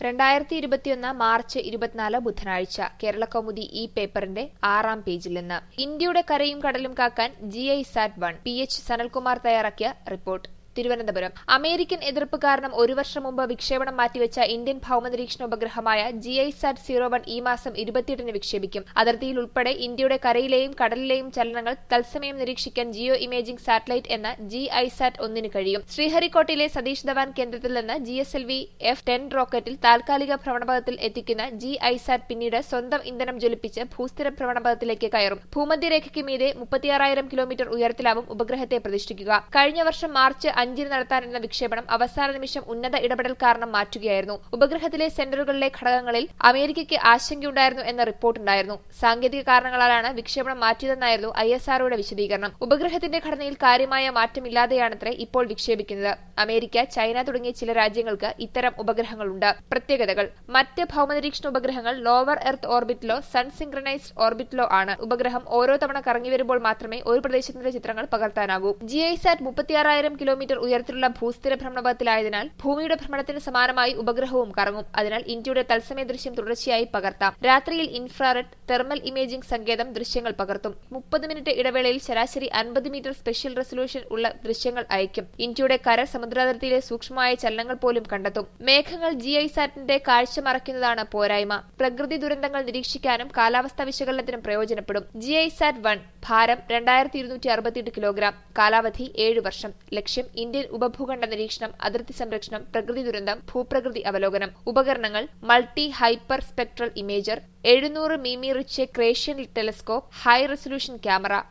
രണ്ടായിരത്തി ഇരുപത്തിയൊന്ന് മാർച്ച് ഇരുപത്തിനാല് ബുധനാഴ്ച കേരളകൗമുദി ഈ പേപ്പറിന്റെ ആറാം പേജിൽ നിന്ന് ഇന്ത്യയുടെ കരയും കടലും കാക്കാൻ G I SAT one P H Sanalkumar തയ്യാറാക്കിയ റിപ്പോർട്ട് തിരുവനന്തപുരം അമേരിക്കൻ എതിർപ്പ് കാരണം ഒരു വർഷം മുമ്പ് വിക്ഷേപണം മാറ്റിവെച്ച ഇന്ത്യൻ ഭൌമനിരീക്ഷണ ഉപഗ്രഹമായ G I SAT zero one ഈ മാസം ഇരുപത്തിയെട്ടിന് വിക്ഷേപിക്കും അതിർത്തിയിൽ ഉൾപ്പെടെ ഇന്ത്യയുടെ കരയിലെയും കടലിലെയും ചലനങ്ങൾ തത്സമയം നിരീക്ഷിക്കാൻ ജിയോ ഇമേജിംഗ് സാറ്റലൈറ്റ് എന്ന ജി ഐ സാറ്റ് ഒന്നിന് കഴിയും ശ്രീഹരിക്കോട്ടയിലെ സതീഷ് ധവാൻ കേന്ദ്രത്തിൽ നിന്ന് G S L V F ten റോക്കറ്റിൽ താൽക്കാലിക ഭ്രമണപഥത്തിൽ എത്തിക്കുന്ന ജി ഐ സാറ്റ് പിന്നീട് സ്വന്തം ഇന്ധനം ജ്വലിപ്പിച്ച് ഭൂസ്ഥിര ഭ്രമണപഥത്തിലേക്ക് കയറും ഭൂമധ്യരേഖയ്ക്ക് മീതെ മുപ്പത്തിയാറായിരം കിലോമീറ്റർ ഉയരത്തിലാവും ഉപഗ്രഹത്തെ പ്രതിഷ്ഠിക്കുക കഴിഞ്ഞ വർഷം മാർച്ച് അഞ്ചിന് നടത്താനിരുന്ന വിക്ഷേപണം അവസാന നിമിഷം ഉന്നത ഇടപെടൽ കാരണം മാറ്റുകയായിരുന്നു ഉപഗ്രഹത്തിലെ സെന്ററുകളിലെ ഘടകങ്ങളിൽ അമേരിക്കയ്ക്ക് ആശങ്കയുണ്ടായിരുന്നു എന്ന റിപ്പോർട്ടുണ്ടായിരുന്നു സാങ്കേതിക കാരണങ്ങളാലാണ് വിക്ഷേപണം മാറ്റിയതെന്നായിരുന്നു ഐ എസ് ആർഒയുടെ വിശദീകരണം ഉപഗ്രഹത്തിന്റെ ഘടനയിൽ കാര്യമായ മാറ്റമില്ലാതെയാണത്രേ ഇപ്പോൾ വിക്ഷേപിക്കുന്നത് അമേരിക്ക ചൈന തുടങ്ങിയ ചില രാജ്യങ്ങൾക്ക് ഇത്തരം ഉപഗ്രഹങ്ങളുണ്ട് പ്രത്യേകതകൾ മറ്റ് ഭൌമനിരീക്ഷണ ഉപഗ്രഹങ്ങൾ ലോവർ എർത്ത് ഓർബിറ്റിലോ സൺ സിംക്രണൈസ്ഡ് ഓർബിറ്റിലോ ആണ് ഉപഗ്രഹം ഓരോ തവണ കറങ്ങി വരുമ്പോൾ മാത്രമേ ഒരു പ്രദേശത്തിന്റെ ചിത്രങ്ങൾ പകർത്താനാകൂ ജി ഐ സാറ്റ് മുപ്പത്തിയാറായിരം കിലോമീറ്റർ ഉയരത്തിലുള്ള ഭൂസ്ഥിര ഭ്രമണപഥത്തിലായതിനാൽ ഭൂമിയുടെ ഭ്രമണത്തിന് സമാനമായി ഉപഗ്രഹവും കറങ്ങും അതിനാൽ ഇന്ത്യയുടെ തത്സമയ ദൃശ്യം തുടർച്ചയായി പകർത്താം രാത്രിയിൽ ഇൻഫ്രാറെഡ് തെർമൽ ഇമേജിംഗ് സങ്കേതം ദൃശ്യങ്ങൾ പകർത്തും മുപ്പത് മിനിറ്റ് ഇടവേളയിൽ ശരാശരി അൻപത് മീറ്റർ സ്പെഷ്യൽ റെസൊല്യൂഷൻ ഉള്ള ദൃശ്യങ്ങൾ അയക്കും ഇന്ത്യയുടെ കര സമുദ്രാതിർത്തിയിലെ സൂക്ഷ്മമായ ചലനങ്ങൾ പോലും കണ്ടെത്തും മേഘങ്ങൾ ജി ഐ സാറ്റിന്റെ കാഴ്ച മറയ്ക്കുന്നതാണ് പോരായ്മ പ്രകൃതി ദുരന്തങ്ങൾ നിരീക്ഷിക്കാനും കാലാവസ്ഥാ വിശകലനത്തിനും പ്രയോജനപ്പെടും ജി ഐ സാറ്റ് വൺ ഭാരം രണ്ടായിരത്തി ഇരുന്നൂറ്റി അറുപത്തിയെട്ട് കിലോഗ്രാം കാലാവധി ഏഴ് വർഷം ലക്ഷ്യം ഇന്ത്യൻ ഉപഭൂഖണ്ഡ നിരീക്ഷണം അതിർത്തി സംരക്ഷണം പ്രകൃതി ദുരന്തം ഭൂപ്രകൃതി അവലോകനം ഉപകരണങ്ങൾ മൾട്ടി ഹൈപ്പർ സ്പെക്ട്രൽ ഇമേജർ എഴുന്നൂറ് മിമി Ritchey Chretien telescope high resolution camera